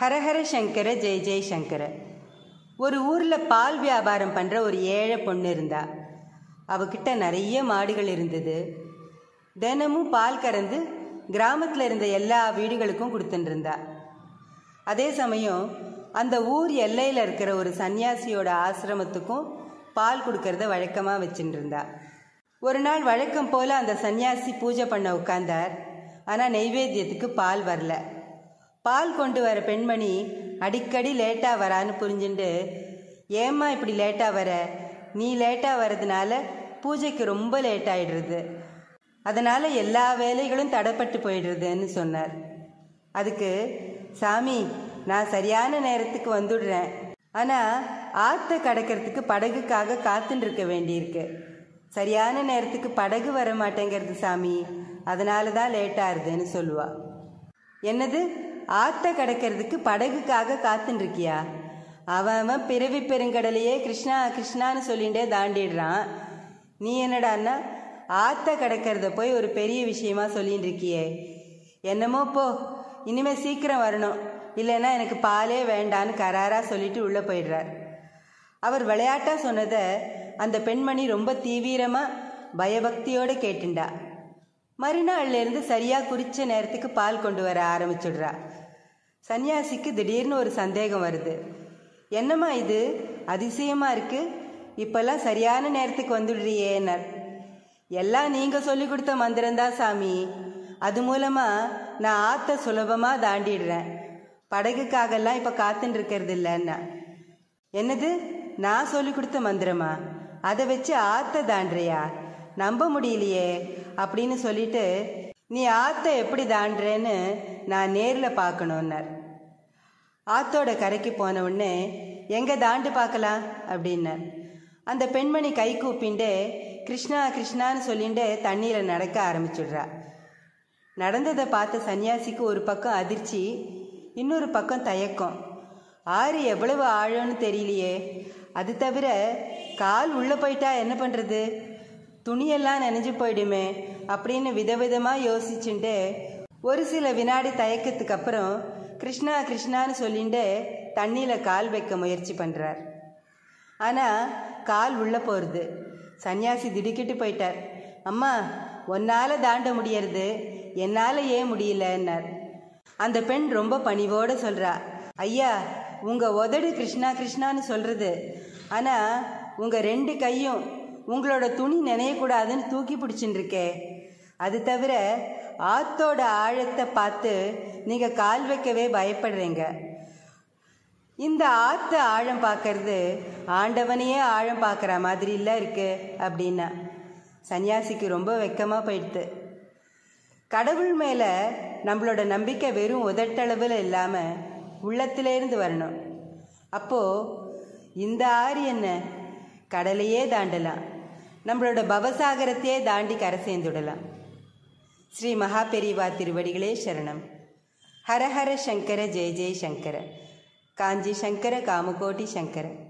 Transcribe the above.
ஹரஹர சங்கர ஜெய ஜெய சங்கர ஒரு ஊரில் பால் வியாபாரம் பண்ணுற ஒரு ஏழை பொண்ணு இருந்தா அவகிட்ட நிறைய மாடுகள் இருந்தது தினமும் பால் கறந்து கிராமத்தில் இருந்த எல்லா வீடுகளுக்கும் கொடுத்துட்டு இருந்தா அதே சமயம் அந்த ஊர் எல்லையில் இருக்கிற ஒரு சன்னியாசியோட ஆசிரமத்துக்கும் பால் கொடுக்கறத வழக்கமாக வச்சுட்டு இருந்தா ஒரு நாள் வழக்கம் போல் அந்த சன்னியாசி பூஜை பண்ண உட்கார்ந்தார் ஆனால் நெய்வேத்தியத்துக்கு பால் வரல பால் கொண்டு வர பெண்மணி அடிக்கடி லேட்டாக வரான்னு புரிஞ்சுண்டு ஏம்மா இப்படி லேட்டாக வர நீ லேட்டாக வர்றதுனால பூஜைக்கு ரொம்ப லேட் ஆயிடுறது அதனால் எல்லா வேலைகளும் தடைப்பட்டு போயிடுறதுன்னு சொன்னார் அதுக்கு சாமி நான் சரியான நேரத்துக்கு வந்துடுறேன் ஆனால் ஆற்றை கடக்கிறதுக்கு படகுக்காக காத்துன்னு இருக்க வேண்டியிருக்கு சரியான நேரத்துக்கு படகு வர மாட்டேங்கிறது சாமி அதனால தான் லேட் ஆகுதுன்னு சொல்லுவா என்னது ஆத்த கடக்கிறதுக்கு படகுக்காக காத்துன்னு இருக்கியா அவன் அவன் பிறவி பெருங்கடலையே கிருஷ்ணா கிருஷ்ணான்னு சொல்லிகிட்டே தாண்டிடுறான் நீ என்னடான்னா ஆத்த கடக்கிறத போய் ஒரு பெரிய விஷயமா சொல்லின்னு இருக்கியே என்னமோ போ இனிமே சீக்கிரம் வரணும் இல்லைன்னா எனக்கு பாலே வேண்டான்னு கராரா சொல்லிட்டு உள்ளே போயிடுறார் அவர் விளையாட்டா சொன்னதை அந்த பெண்மணி ரொம்ப தீவிரமா பயபக்தியோடு கேட்டுண்டா மறுநாள்ல இருந்து சரியா குறிச்ச நேரத்துக்கு பால் கொண்டு வர ஆரம்பிச்சுடுறா சன்னியாசிக்கு திடீர்னு ஒரு சந்தேகம் வருது என்னம்மா இது அதிசயமா இருக்கு இப்பெல்லாம் சரியான நேரத்துக்கு வந்துடுறியேன்னார் எல்லாம் நீங்க சொல்லி கொடுத்த மந்திரம்தான் சாமி அது மூலமா நான் ஆத்த சுலபமா தாண்டிடுறேன் படகுக்காகலாம் இப்ப காத்துன்னு இருக்கிறது இல்லைன்னா என்னது நான் சொல்லி கொடுத்த மந்திரமா அதை வச்சு ஆத்த தாண்டுறியா நம்ப முடியலையே அப்படின்னு சொல்லிட்டு நீ ஆத்த எப்படி தாண்டுறேன்னு நான் நேரில் பார்க்கணுன்னார் ஆத்தோட கரைக்கு போன உடனே எங்கே தாண்டு பார்க்கலாம் அப்படின்னார் அந்த பெண்மணி கை கூப்பிண்டு கிருஷ்ணா கிருஷ்ணான்னு சொல்லிட்டு தண்ணியில் நடக்க ஆரம்பிச்சுடுறா நடந்ததை பார்த்த சன்னியாசிக்கு ஒரு பக்கம் அதிர்ச்சி இன்னொரு பக்கம் தயக்கம் ஆறு எவ்வளவு ஆழம்னு தெரியலையே அது தவிர கால் உள்ளே போயிட்டா என்ன பண்ணுறது துணியெல்லாம் நனைஞ்சு போயிடுமே அப்படின்னு விதவிதமாக யோசிச்சுட்டு ஒரு சில வினாடி தயக்கத்துக்கு அப்புறம் கிருஷ்ணா கிருஷ்ணான்னு சொல்லிட்டு தண்ணியில் கால் வைக்க முயற்சி பண்ணுறார் ஆனால் கால் உள்ளே போகிறது சன்னியாசி திடுக்கிட்டு போயிட்டார் அம்மா உன்னால் தாண்ட முடியறது என்னால் ஏன் முடியலன்னார் அந்த பெண் ரொம்ப பணிவோடு சொல்கிறா ஐயா உங்கள் உதடு கிருஷ்ணா கிருஷ்ணான்னு சொல்கிறது ஆனால் உங்கள் ரெண்டு கையும் உங்களோட துணி நினையக்கூடாதுன்னு தூக்கி பிடிச்சின்னு இருக்கே அது தவிர ஆத்தோட ஆழத்தை பார்த்து நீங்கள் கால் வைக்கவே பயப்படுறீங்க இந்த ஆத்து ஆழம் பார்க்கறது ஆண்டவனையே ஆழம் பார்க்குற மாதிரி இல்லை இருக்கு அப்படின்னா சன்னியாசிக்கு ரொம்ப வெக்கமாக போயிடுது கடவுள் மேலே நம்மளோட நம்பிக்கை வெறும் உதட்டளவில் இல்லாமல் உள்ளத்திலேருந்து வரணும் அப்போது இந்த ஆறு என்ன கடலையே தாண்டலாம் நம்மளோட பவசாகரத்தையே தாண்டி கரை சேர்ந்துடலாம் ஸ்ரீ மகாபெரிவா திருவடிகளே சரணம் ஹரஹர சங்கர ஜெய ஜெய சங்கர காஞ்சி சங்கர காமகோட்டி சங்கர